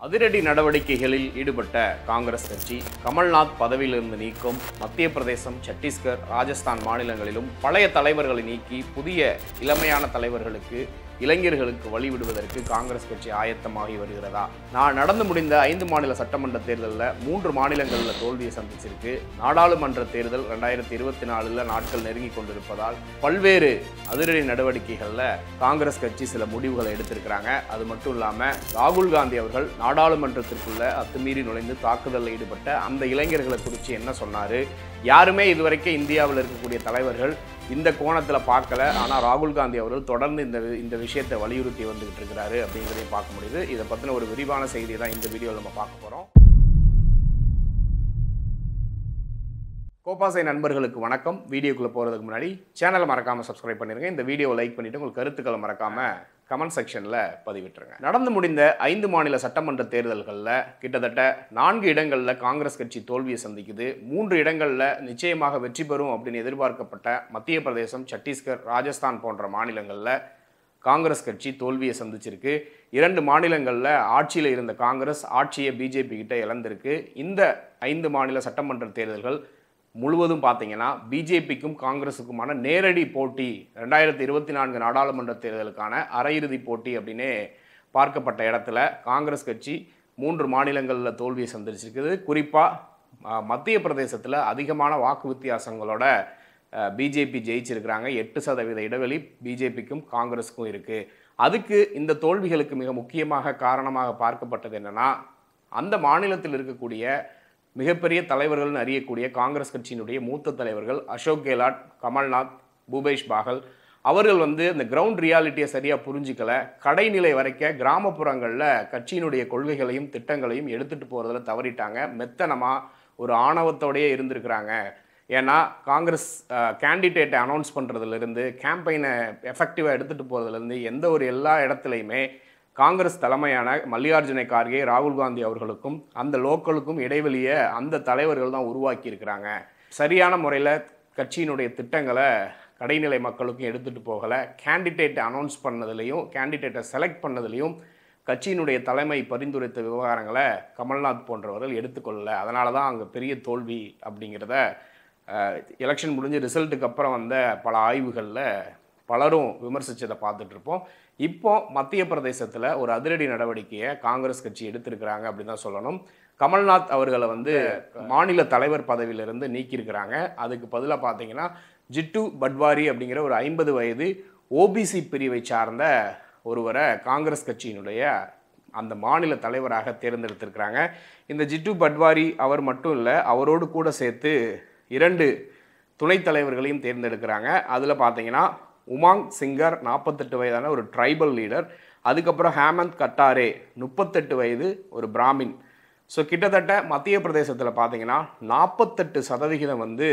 அதிரடி நடவடிக்கைகளில் ஈடுபட்ட காங்கிரஸ் கட்சி கமல்நாத் பதவியிலிருந்து நீக்கும் மத்திய பிரதேசம் சத்தீஸ்கர் ராஜஸ்தான் மாநிலங்களிலும் பழைய தலைவர்களை நீக்கி புதிய இளமையான தலைவர்களுக்கு இளைஞர்களுக்கு வழிவிடுவதற்கு காங்கிரஸ் கட்சி ஆயத்தமாகி வருகிறதா நான் நடந்து முடிந்த ஐந்து மாநில சட்டமன்ற தேர்தலில் மூன்று மாநிலங்களில் தோல்வியை சந்திச்சிருக்கு நாடாளுமன்ற தேர்தல் ரெண்டாயிரத்தி இருபத்தி நாலில் நாட்கள் நெருங்கி கொண்டிருப்பதால் பல்வேறு அதிரடி நடவடிக்கைகளில் காங்கிரஸ் கட்சி சில முடிவுகளை எடுத்திருக்கிறாங்க அது மட்டும் இல்லாமல் ராகுல் காந்தி அவர்கள் நாடாளுமன்றத்திற்குள்ள அத்துமீறி நுழைந்து தாக்குதலில் ஈடுபட்ட அந்த இளைஞர்களை குறித்து என்ன சொன்னார் யாருமே இதுவரைக்கும் இந்தியாவில் இருக்கக்கூடிய தலைவர்கள் இந்த கோணத்தில் பார்க்கல ஆனால் ராகுல் காந்தி அவர்கள் தொடர்ந்து இந்த வி- இந்த விஷயத்தை வலியுறுத்தி வந்துகிட்டு இருக்கிறாரு அப்படிங்கிறதையும் பார்க்க முடியுது இதை பற்றின ஒரு விரிவான செய்தியை தான் இந்த வீடியோவில் நம்ம பார்க்க போகிறோம் கோபாசை நண்பர்களுக்கு வணக்கம் வீடியோக்குள்ளே போகிறதுக்கு முன்னாடி சேனலை மறக்காமல் சப்ஸ்கிரைப் பண்ணிருங்க இந்த வீடியோவை லைக் பண்ணிவிட்டு உங்கள் கருத்துக்களை மறக்காமல் கமெண்ட் செக்ஷனில் பதிவிட்டுருங்க நடந்து முடிந்த ஐந்து மாநில சட்டமன்ற தேர்தல்களில் கிட்டத்தட்ட நான்கு இடங்களில் காங்கிரஸ் கட்சி தோல்வியை சந்திக்குது மூன்று இடங்களில் நிச்சயமாக வெற்றி பெறும் அப்படின்னு எதிர்பார்க்கப்பட்ட மத்திய பிரதேசம் சத்தீஸ்கர் ராஜஸ்தான் போன்ற மாநிலங்களில் காங்கிரஸ் கட்சி தோல்வியை சந்திச்சிருக்கு இரண்டு மாநிலங்களில் ஆட்சியில் இருந்த காங்கிரஸ் ஆட்சியை பிஜேபி கிட்ட இழந்திருக்கு இந்த ஐந்து மாநில சட்டமன்ற தேர்தல்கள் முழுவதும் பார்த்தீங்கன்னா பிஜேபிக்கும் காங்கிரஸுக்குமான நேரடி போட்டி ரெண்டாயிரத்தி இருபத்தி நான்கு நாடாளுமன்ற தேர்தலுக்கான அரையிறுதி போட்டி அப்படின்னே பார்க்கப்பட்ட இடத்துல காங்கிரஸ் கட்சி மூன்று மாநிலங்களில் தோல்வியை சந்திச்சிருக்குது குறிப்பாக மத்திய பிரதேசத்தில் அதிகமான வாக்கு வித்தியாசங்களோட பிஜேபி ஜெயிச்சிருக்கிறாங்க எட்டு சதவீத இடைவெளி பிஜேபிக்கும் காங்கிரஸுக்கும் இருக்குது அதுக்கு இந்த தோல்விகளுக்கு மிக முக்கியமாக காரணமாக பார்க்கப்பட்டது என்னன்னா அந்த மாநிலத்தில் இருக்கக்கூடிய மிகப்பெரிய தலைவர்கள்னு அறியக்கூடிய காங்கிரஸ் கட்சியினுடைய மூத்த தலைவர்கள் அசோக் கெலாட் கமல்நாத் பூபேஷ் பாகல் அவர்கள் வந்து இந்த கிரவுண்ட் ரியாலிட்டியை சரியாக புரிஞ்சிக்கல கடைநிலை வரைக்க கிராமப்புறங்களில் கட்சியினுடைய கொள்கைகளையும் திட்டங்களையும் எடுத்துகிட்டு போகிறதுல தவறிட்டாங்க மெத்தனமாக ஒரு ஆணவத்தோடயே இருந்திருக்கிறாங்க ஏன்னா காங்கிரஸ் கேண்டிடேட்டை அனௌன்ஸ் பண்ணுறதுலேருந்து கேம்பெயினை எஃபெக்டிவாக எடுத்துகிட்டு போகிறதுலேருந்து எந்த ஒரு எல்லா இடத்துலையுமே காங்கிரஸ் தலைமையான மல்லிகார்ஜுன கார்கே ராகுல் காந்தி அவர்களுக்கும் அந்த லோக்கலுக்கும் இடைவெளியை அந்த தலைவர்கள் தான் உருவாக்கி இருக்கிறாங்க சரியான முறையில் கட்சியினுடைய திட்டங்களை கடைநிலை மக்களுக்கும் எடுத்துகிட்டு போகலை கேண்டிடேட்டை அனௌன்ஸ் பண்ணதுலேயும் கேண்டிடேட்டை செலக்ட் பண்ணதுலேயும் கட்சியினுடைய தலைமை பரிந்துரைத்த விவகாரங்களை கமல்நாத் போன்றவர்கள் எடுத்துக்கொள்ளல அதனால தான் அங்கே பெரிய தோல்வி அப்படிங்கிறத எலெக்ஷன் முடிஞ்சு ரிசல்ட்டுக்கு அப்புறம் வந்த பல ஆய்வுகளில் பலரும் விமர்சித்ததை பார்த்துட்டு இருப்போம் இப்போ மத்திய பிரதேசத்தில் ஒரு அதிரடி நடவடிக்கையை காங்கிரஸ் கட்சி எடுத்திருக்கிறாங்க அப்படின்னு தான் சொல்லணும் கமல்நாத் அவர்களை வந்து மாநில தலைவர் பதவியிலிருந்து நீக்கியிருக்கிறாங்க அதுக்கு பதிலாக பார்த்தீங்கன்னா ஜிட்டு பட்வாரி அப்படிங்கிற ஒரு ஐம்பது வயது ஓபிசி பிரிவை சார்ந்த ஒருவரை காங்கிரஸ் கட்சியினுடைய அந்த மாநில தலைவராக தேர்ந்தெடுத்திருக்கிறாங்க இந்த ஜிட்டு பட்வாரி அவர் மட்டும் இல்லை அவரோடு கூட சேர்த்து இரண்டு துணைத் தலைவர்களையும் தேர்ந்தெடுக்கிறாங்க அதில் பார்த்தீங்கன்னா உமாங் சிங்கர் நாற்பத்தெட்டு வயதான ஒரு ட்ரைபல் லீடர் அதுக்கப்புறம் ஹேமந்த் கட்டாரே முப்பத்தெட்டு வயது ஒரு பிராமின் ஸோ கிட்டத்தட்ட மத்திய பிரதேசத்தில் பார்த்தீங்கன்னா நாற்பத்தெட்டு சதவிகிதம் வந்து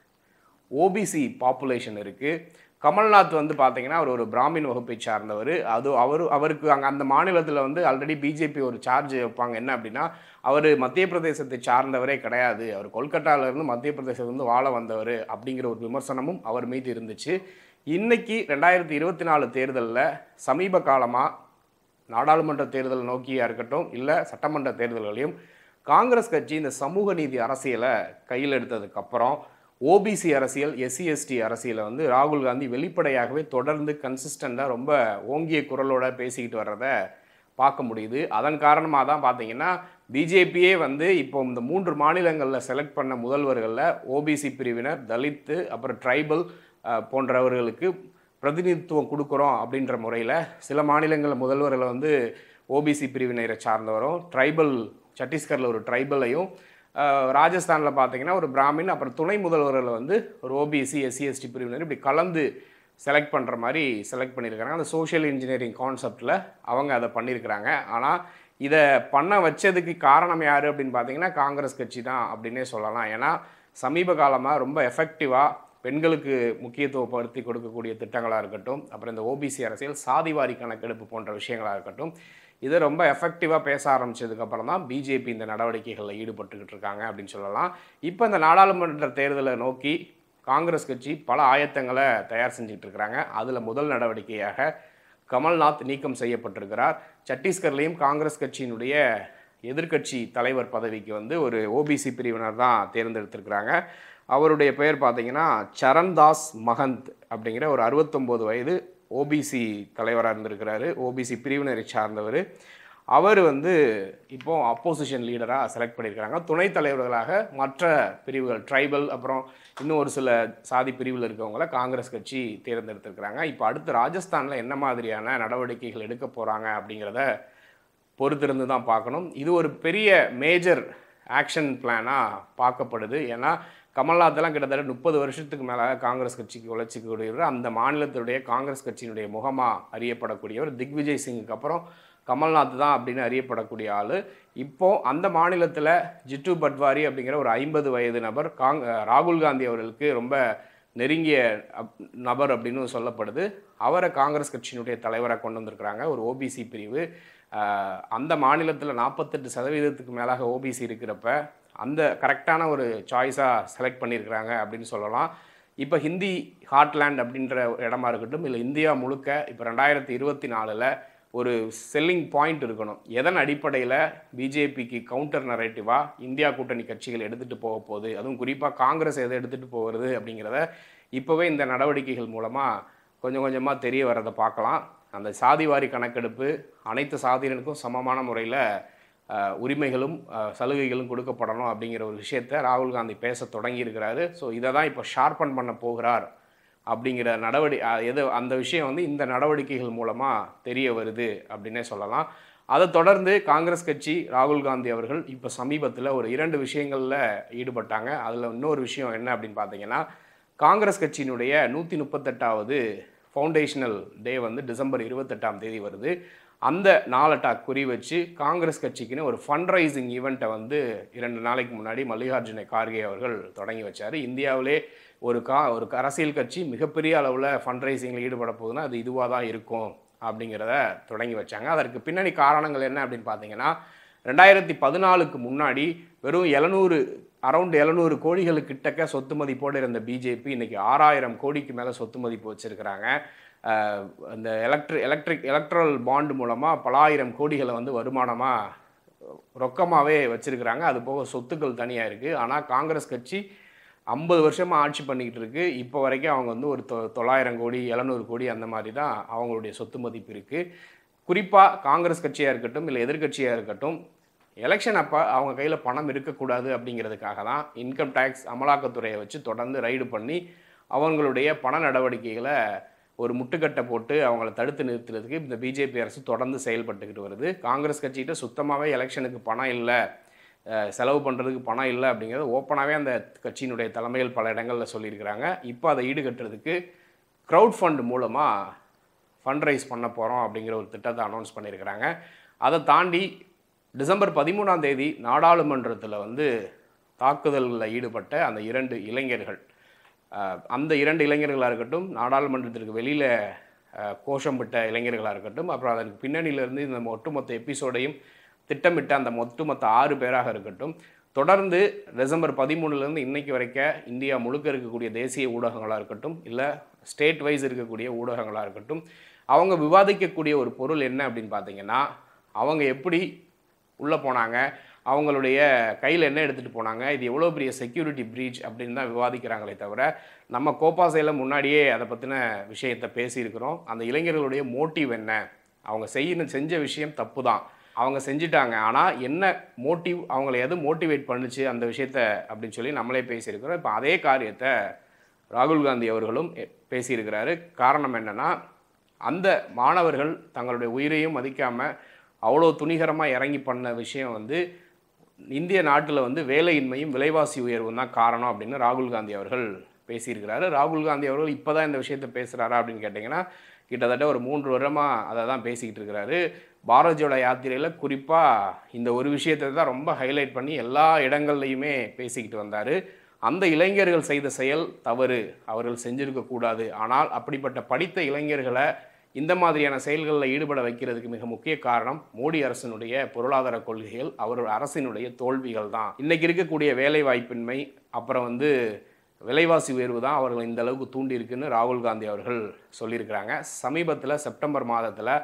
ஓபிசி பாப்புலேஷன் இருக்குது கமல்நாத் வந்து பார்த்தீங்கன்னா அவர் ஒரு பிராமின் வகுப்பை சார்ந்தவர் அது அவர் அவருக்கு அங்கே அந்த மாநிலத்தில் வந்து ஆல்ரெடி பிஜேபி ஒரு சார்ஜ் வைப்பாங்க என்ன அப்படின்னா அவர் மத்திய பிரதேசத்தை சார்ந்தவரே கிடையாது அவர் கொல்கட்டால இருந்து மத்திய பிரதேசத்துலேருந்து வாழ வந்தவர் அப்படிங்கிற ஒரு விமர்சனமும் அவர் மீது இருந்துச்சு இன்னைக்கு ரெண்டாயிரத்தி இருபத்தி நாலு தேர்தலில் சமீப காலமாக நாடாளுமன்ற தேர்தல் நோக்கியா இருக்கட்டும் இல்லை சட்டமன்ற தேர்தல்களையும் காங்கிரஸ் கட்சி இந்த சமூக நீதி அரசியலை கையில் எடுத்ததுக்கப்புறம் ஓபிசி அரசியல் எஸ்சி எஸ்டி அரசியலை வந்து ராகுல் காந்தி வெளிப்படையாகவே தொடர்ந்து கன்சிஸ்டண்ட்டாக ரொம்ப ஓங்கிய குரலோட பேசிக்கிட்டு வர்றத பார்க்க முடியுது அதன் காரணமாக தான் பார்த்தீங்கன்னா பிஜேபியே வந்து இப்போ இந்த மூன்று மாநிலங்களில் செலக்ட் பண்ண முதல்வர்களில் ஓபிசி பிரிவினர் தலித்து அப்புறம் ட்ரைபல் போன்றவர்களுக்கு பிரதிநிதித்துவம் கொடுக்குறோம் அப்படின்ற முறையில் சில மாநிலங்களில் முதல்வர்களை வந்து ஓபிசி பிரிவினரை சார்ந்தவரும் ட்ரைபல் சத்தீஸ்கரில் ஒரு ட்ரைபலையும் ராஜஸ்தானில் பார்த்தீங்கன்னா ஒரு பிராமின் அப்புறம் துணை முதல்வர்களை வந்து ஒரு ஓபிசி எஸ்சி எஸ்டி பிரிவினர் இப்படி கலந்து செலக்ட் பண்ணுற மாதிரி செலக்ட் பண்ணியிருக்காங்க அந்த சோஷியல் இன்ஜினியரிங் கான்செப்டில் அவங்க அதை பண்ணியிருக்கிறாங்க ஆனால் இதை பண்ண வச்சதுக்கு காரணம் யார் அப்படின்னு பார்த்தீங்கன்னா காங்கிரஸ் கட்சி தான் அப்படின்னே சொல்லலாம் ஏன்னா சமீப காலமாக ரொம்ப எஃபெக்டிவாக பெண்களுக்கு முக்கியத்துவப்படுத்தி கொடுக்கக்கூடிய திட்டங்களாக இருக்கட்டும் அப்புறம் இந்த ஓபிசி அரசியல் சாதிவாரி கணக்கெடுப்பு போன்ற விஷயங்களாக இருக்கட்டும் இதை ரொம்ப எஃபெக்டிவாக பேச ஆரம்பிச்சதுக்கப்புறம் தான் பிஜேபி இந்த நடவடிக்கைகளில் ஈடுபட்டுக்கிட்டு இருக்காங்க அப்படின்னு சொல்லலாம் இப்போ இந்த நாடாளுமன்ற தேர்தலை நோக்கி காங்கிரஸ் கட்சி பல ஆயத்தங்களை தயார் செஞ்சுட்டு இருக்கிறாங்க அதில் முதல் நடவடிக்கையாக கமல்நாத் நீக்கம் செய்யப்பட்டிருக்கிறார் சத்தீஸ்கர்லேயும் காங்கிரஸ் கட்சியினுடைய எதிர்க்கட்சி தலைவர் பதவிக்கு வந்து ஒரு ஓபிசி பிரிவினர் தான் தேர்ந்தெடுத்திருக்கிறாங்க அவருடைய பெயர் பார்த்தீங்கன்னா சரண்தாஸ் மகந்த் அப்படிங்கிற ஒரு அறுபத்தொம்போது வயது ஓபிசி தலைவராக இருந்திருக்கிறாரு ஓபிசி பிரிவினரை சார்ந்தவர் அவர் வந்து இப்போ அப்போசிஷன் லீடராக செலக்ட் பண்ணியிருக்கிறாங்க துணைத் தலைவர்களாக மற்ற பிரிவுகள் ட்ரைபல் அப்புறம் இன்னும் ஒரு சில சாதி பிரிவில் இருக்கவங்கள காங்கிரஸ் கட்சி தேர்ந்தெடுத்திருக்கிறாங்க இப்போ அடுத்து ராஜஸ்தானில் என்ன மாதிரியான நடவடிக்கைகள் எடுக்க போகிறாங்க அப்படிங்கிறத பொறுத்திருந்து தான் பார்க்கணும் இது ஒரு பெரிய மேஜர் ஆக்ஷன் பிளானாக பார்க்கப்படுது ஏன்னா கமல்நாத்தெல்லாம் கிட்டத்தட்ட முப்பது வருஷத்துக்கு மேலே காங்கிரஸ் கட்சிக்கு உழைச்சிக்கூடியவர் அந்த மாநிலத்துடைய காங்கிரஸ் கட்சியினுடைய முகமாக அறியப்படக்கூடியவர் திக்விஜய் சிங்குக்கு அப்புறம் கமல்நாத் தான் அப்படின்னு அறியப்படக்கூடிய ஆள் இப்போ அந்த மாநிலத்தில் ஜிட்டு பட்வாரி அப்படிங்கிற ஒரு ஐம்பது வயது நபர் காங் ராகுல் காந்தி அவர்களுக்கு ரொம்ப நெருங்கிய அப்- நபர் அப்படின்னு சொல்லப்படுது அவரை காங்கிரஸ் கட்சியினுடைய தலைவராக கொண்டு வந்திருக்கிறாங்க ஒரு ஓபிசி பிரிவு ஆஹ், அந்த மாநிலத்தில் நாற்பத்தெட்டு சதவீதத்துக்கு மேலாக ஓபிசி இருக்கிறப்ப அந்த கரெக்டான ஒரு சாய்ஸாக செலக்ட் பண்ணியிருக்கிறாங்க அப்படின்னு சொல்லலாம் இப்போ ஹிந்தி ஹார்ட்லேண்ட் அப்படின்ற இடமா இருக்கட்டும் இல்லை இந்தியா முழுக்க இப்போ ரெண்டாயிரத்தி இருபத்தி நாலில் ஒரு செல்லிங் பாயிண்ட் இருக்கணும் எதன் அடிப்படையில் பிஜேபிக்கு கவுண்டர் நரேட்டிவாக இந்தியா கூட்டணி கட்சிகள் எடுத்துகிட்டு போக போகுது அதுவும் குறிப்பாக காங்கிரஸ் எதை எடுத்துகிட்டு போகிறது அப்படிங்கிறத இப்போவே இந்த நடவடிக்கைகள் மூலமாக கொஞ்சம் கொஞ்சமாக தெரிய வரதை பார்க்கலாம் அந்த சாதிவாரி கணக்கெடுப்பு அனைத்து சாதியினருக்கும் சமமான முறையில் உரிமைகளும் அஹ், சலுகைகளும் கொடுக்கப்படணும் அப்படிங்கிற ஒரு விஷயத்தை ராகுல் காந்தி பேச தொடங்கியிருக்கிறாரு ஸோ இதை தான் இப்போ ஷார்பன் பண்ண போகிறார் அப்படிங்கிற நடவடி அஹ், எது அந்த விஷயம் வந்து இந்த நடவடிக்கைகள் மூலமாக தெரிய வருது அப்படின்னே சொல்லலாம் அதை தொடர்ந்து காங்கிரஸ் கட்சி ராகுல் காந்தி அவர்கள் இப்போ சமீபத்தில் ஒரு இரண்டு விஷயங்களில் ஈடுபட்டாங்க அதில் இன்னொரு விஷயம் என்ன அப்படின்னு பார்த்தீங்கன்னா காங்கிரஸ் கட்சியினுடைய நூற்றி முப்பத்தெட்டாவது ஃபவுண்டேஷனல் டே வந்து டிசம்பர் இருபத்தெட்டாம் தேதி வருது அந்த நாளட்டா குறி வச்சு காங்கிரஸ் கட்சிக்குன்னு ஒரு ஃபண்ட் ரைசிங் ஈவெண்ட்டை வந்து இரண்டு நாளைக்கு முன்னாடி மல்லிகார்ஜுன கார்கே அவர்கள் தொடங்கி வச்சார் இந்தியாவிலே ஒரு கா ஒரு அரசியல் கட்சி மிகப்பெரிய அளவில் ஃபண்ட் ரைசிங்கில் ஈடுபட போகுதுன்னா அது இதுவாக தான் இருக்கும் அப்படிங்கிறத தொடங்கி வச்சாங்க அதற்கு பின்னணி காரணங்கள் என்ன அப்படின்னு பார்த்தீங்கன்னா ரெண்டாயிரத்தி பதினாலுக்கு முன்னாடி வெறும் எழுநூறு அரௌண்ட் எழுநூறு கோடிகளுக்கு கிட்டக்க சொத்து மதிப்போடு இருந்த பிஜேபி இன்னைக்கு ஆறாயிரம் கோடிக்கு மேலே சொத்து மதிப்பு வச்சுருக்கிறாங்க இந்த எலக்ட்ரி எலக்ட்ரிக் எலக்ட்ரல் பாண்ட் மூலமாக பலாயிரம் கோடிகளை வந்து வருமானமாக ரொக்கமாகவே வச்சுருக்கிறாங்க அது போக சொத்துக்கள் தனியாக இருக்குது ஆனால் காங்கிரஸ் கட்சி ஐம்பது வருஷமாக ஆட்சி பண்ணிக்கிட்டு இருக்கு இப்போ வரைக்கும் அவங்க வந்து ஒரு தொ தொள்ளாயிரம் கோடி எழுநூறு கோடி அந்த மாதிரி தான் அவங்களுடைய சொத்து மதிப்பு இருக்குது குறிப்பாக காங்கிரஸ் கட்சியாக இருக்கட்டும் இல்லை எதிர்க்கட்சியாக இருக்கட்டும் எலெக்ஷன் அப்போ அவங்க கையில் பணம் இருக்கக்கூடாது அப்படிங்கிறதுக்காக தான் இன்கம் டேக்ஸ் அமலாக்கத்துறையை வச்சு தொடர்ந்து ரைடு பண்ணி அவங்களுடைய பண நடவடிக்கைகளை ஒரு முட்டுக்கட்டை போட்டு அவங்கள தடுத்து நிறுத்துறதுக்கு இந்த பிஜேபி அரசு தொடர்ந்து செயல்பட்டுக்கிட்டு வருது காங்கிரஸ் கட்சிகிட்ட சுத்தமாகவே எலெக்ஷனுக்கு பணம் இல்லை அஹ், செலவு பண்ணுறதுக்கு பணம் இல்லை அப்படிங்கிறது ஓப்பனாகவே அந்த கட்சியினுடைய தலைமைகள் பல இடங்களில் சொல்லியிருக்கிறாங்க இப்போ அதை ஈடுகட்டுறதுக்கு க்ரௌட் ஃபண்ட் மூலமாக ஃபண்ட் ரைஸ் பண்ண போகிறோம் அப்படிங்கிற ஒரு திட்டத்தை அனௌன்ஸ் பண்ணியிருக்கிறாங்க அதை தாண்டி டிசம்பர் பதிமூணாம் தேதி நாடாளுமன்றத்தில் வந்து தாக்குதல்களில் ஈடுபட்ட அந்த இரண்டு இளைஞர்கள் அஹ், அந்த இரண்டு இளைஞர்களாக இருக்கட்டும் நாடாளுமன்றத்திற்கு வெளியில் கோஷம் விட்ட இளைஞர்களாக இருக்கட்டும் அப்புறம் அதற்கு பின்னணியிலிருந்து இந்த ஒட்டுமொத்த எபிசோடையும் திட்டமிட்ட அந்த ஒட்டுமொத்த ஆறு பேராக இருக்கட்டும் தொடர்ந்து டிசம்பர் பதிமூணுலேருந்து இன்னைக்கு வரைக்கும் இந்தியா முழுக்க இருக்கக்கூடிய தேசிய ஊடகங்களாக இருக்கட்டும் இல்லை ஸ்டேட் வைஸ் இருக்கக்கூடிய ஊடகங்களாக இருக்கட்டும் அவங்க விவாதிக்கக்கூடிய ஒரு பொருள் என்ன அப்படின்னு பார்த்தீங்கன்னா அவங்க எப்படி உள்ளே போனாங்க அவங்களுடைய கையில் என்ன எடுத்துகிட்டு போனாங்க இது எவ்வளோ பெரிய செக்யூரிட்டி ப்ரீச் அப்படின்னு தான் விவாதிக்கிறாங்களே தவிர நம்ம கோப்பாசையில் முன்னாடியே அதை பற்றின விஷயத்தை பேசியிருக்கிறோம் அந்த இளைஞர்களுடைய மோட்டிவ் என்ன அவங்க செய்யணும் செஞ்ச விஷயம் தப்பு தான் அவங்க செஞ்சிட்டாங்க ஆனால் என்ன மோட்டிவ் அவங்கள எது மோட்டிவேட் பண்ணுச்சு அந்த விஷயத்த அப்படின்னு சொல்லி நம்மளே பேசியிருக்கிறோம் இப்போ அதே காரியத்தை ராகுல் காந்தி அவர்களும் எ- பேசியிருக்கிறாரு காரணம் என்னன்னா அந்த மாணவர்கள் தங்களுடைய உயிரையும் மதிக்காமல் அவ்வளோ துணிகரமாக இறங்கி பண்ண விஷயம் வந்து இந்திய நாட்டில் வந்து வேலையின்மையும் விலைவாசி உயர்வும் தான் காரணம் அப்படின்னு ராகுல் காந்தி அவர்கள் பேசியிருக்கிறாரு ராகுல் காந்தி அவர்கள் இப்போ தான் இந்த விஷயத்தை பேசுகிறாரா அப்படின்னு கேட்டிங்கன்னா கிட்டத்தட்ட ஒரு மூன்று வருடமாக அதை தான் பேசிக்கிட்டு இருக்கிறாரு பாரத் ஜோடோ யாத்திரையில் குறிப்பாக இந்த ஒரு விஷயத்தை தான் ரொம்ப ஹைலைட் பண்ணி எல்லா இடங்கள்லையுமே பேசிக்கிட்டு வந்தார் அந்த இளைஞர்கள் செய்த செயல் தவறு அவர்கள் செஞ்சிருக்கக்கூடாது ஆனால் அப்படிப்பட்ட படித்த இளைஞர்களை இந்த மாதிரியான செயல்களில் ஈடுபட வைக்கிறதுக்கு மிக முக்கிய காரணம் மோடி அரசினுடைய பொருளாதார கொள்கைகள் அவர் அரசினுடைய தோல்விகள் தான் இன்னைக்கு இருக்கக்கூடிய வேலை வாய்ப்பின்மை அப்புறம் வந்து விலைவாசி உயர்வு தான் அவர்கள் இந்த அளவுக்கு தூண்டி இருக்குன்னு ராகுல் காந்தி அவர்கள் சொல்லியிருக்கிறாங்க சமீபத்தில் செப்டம்பர் மாதத்தில்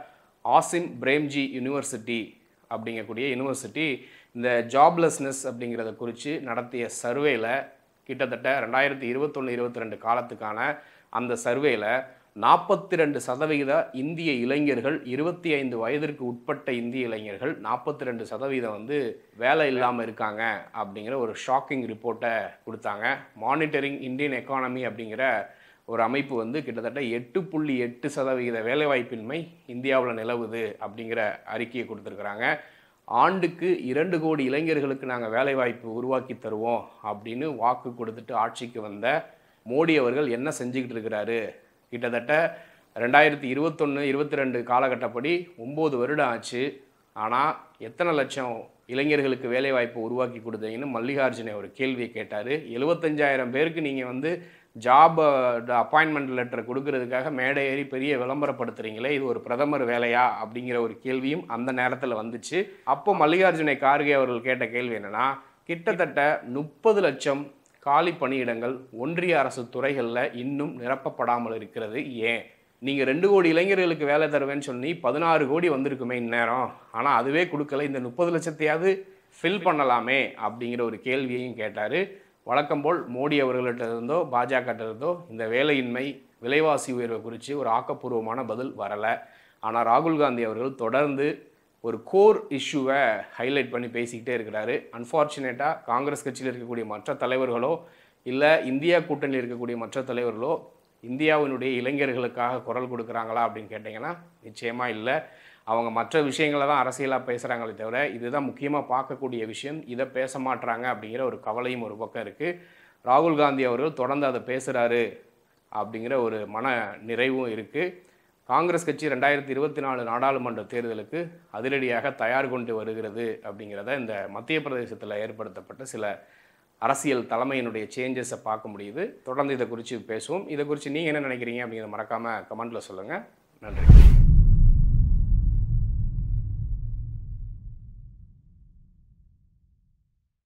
ஆசிம் பிரேம்ஜி யூனிவர்சிட்டி அப்படிங்கக்கூடிய யூனிவர்சிட்டி இந்த ஜாப்லெஸ்னஸ் அப்படிங்கிறத குறித்து நடத்திய சர்வேல கிட்டத்தட்ட ரெண்டாயிரத்தி இருபத்தொன்று இருபத்தி ரெண்டு காலத்துக்கான அந்த சர்வேல நாற்பத்தி ரெண்டு சதவிகித இந்திய இளைஞர்கள் இருபத்தி ஐந்து வயதிற்கு உட்பட்ட இந்திய இளைஞர்கள் நாற்பத்தி ரெண்டு சதவீதம் வந்து வேலை இல்லாமல் இருக்காங்க அப்படிங்கிற ஒரு ஷாக்கிங் ரிப்போர்ட்டை கொடுத்தாங்க மானிட்டரிங் இந்தியன் எக்கானமி அப்படிங்கிற ஒரு அமைப்பு வந்து கிட்டத்தட்ட எட்டு புள்ளி எட்டு சதவிகித வேலைவாய்ப்பின்மை இந்தியாவில் நிலவுது அப்படிங்கிற அறிக்கையை கொடுத்துருக்குறாங்க ஆண்டுக்கு இரண்டு கோடி இளைஞர்களுக்கு நாங்கள் வேலைவாய்ப்பு உருவாக்கி தருவோம் அப்படின்னு வாக்கு கொடுத்துட்டு ஆட்சிக்கு வந்த மோடி அவர்கள் என்ன செஞ்சுக்கிட்டு இருக்கிறாரு கிட்டத்தட்ட ரெண்டாயிரத்தி இருபத்தொன்று இருபத்தி ரெண்டு காலகட்டப்படி ஒம்பது வருடம் ஆச்சு ஆனால் எத்தனை லட்சம் இளைஞர்களுக்கு வேலைவாய்ப்பு உருவாக்கி கொடுத்தீங்கன்னு மல்லிகார்ஜுனை ஒரு கேள்வியை கேட்டார் எழுபத்தஞ்சாயிரம் பேருக்கு நீங்கள் வந்து ஜாப் அப்பாயின்மெண்ட் லெட்டர் கொடுக்கறதுக்காக மேடை ஏறி பெரிய விளம்பரப்படுத்துறீங்களே இது ஒரு பிரதமர் வேலையா அப்படிங்கிற ஒரு கேள்வியும் அந்த நேரத்தில் வந்துச்சு அப்போ மல்லிகார்ஜுனை கார்கே அவர்கள் கேட்ட கேள்வி என்னன்னா கிட்டத்தட்ட முப்பது லட்சம் காலி பணியிடங்கள் ஒன்றிய அரசு துறைகளில் இன்னும் நிரப்பப்படாமல் இருக்கிறது ஏன் நீங்கள் ரெண்டு கோடி இளைஞர்களுக்கு வேலை தருவேன்னு சொல்லி பதினாறு கோடி வந்திருக்குமே இந்நேரம் ஆனால் அதுவே கொடுக்கல இந்த முப்பது லட்சத்தையாவது ஃபில் பண்ணலாமே அப்படிங்கிற ஒரு கேள்வியையும் கேட்டார் வழக்கம் போல் மோடி அவர்கள்ட்ட இருந்தோ பாஜக இருந்தோ இந்த வேலையின்மை விலைவாசி உயர்வு குறித்து ஒரு ஆக்கப்பூர்வமான பதில் வரலை ஆனால் ராகுல் காந்தி அவர்கள் தொடர்ந்து ஒரு கோர் இஷ்யூவை ஹைலைட் பண்ணி பேசிக்கிட்டே இருக்கிறாரு அன்ஃபார்ச்சுனேட்டாக காங்கிரஸ் கட்சியில் இருக்கக்கூடிய மற்ற தலைவர்களோ இல்லை இந்தியா கூட்டணியில் இருக்கக்கூடிய மற்ற தலைவர்களோ இந்தியாவினுடைய இளைஞர்களுக்காக குரல் கொடுக்குறாங்களா அப்படின்னு கேட்டிங்கன்னா நிச்சயமாக இல்லை அவங்க மற்ற விஷயங்களை தான் அரசியலாக பேசுகிறாங்களே தவிர இதுதான் முக்கியமாக பார்க்கக்கூடிய விஷயம் இதை பேச மாட்றாங்க அப்படிங்கிற ஒரு கவலையும் ஒரு பக்கம் இருக்குது ராகுல் காந்தி அவர்கள் தொடர்ந்து அதை பேசுகிறாரு அப்படிங்கிற ஒரு மன நிறைவும் இருக்குது காங்கிரஸ் கட்சி ரெண்டாயிரத்தி இருபத்தி நாலு நாடாளுமன்ற தேர்தலுக்கு அதிரடியாக தயார் கொண்டு வருகிறது அப்படிங்கிறத இந்த மத்திய பிரதேசத்தில் ஏற்படுத்தப்பட்ட சில அரசியல் தலைமையினுடைய சேஞ்சஸை பார்க்க முடியுது தொடர்ந்து இதை குறித்து பேசுவோம் இதை குறித்து நீங்கள் என்ன நினைக்கிறீங்க அப்படிங்கிறத மறக்காமல் கமெண்ட்டில் சொல்லுங்கள் நன்றி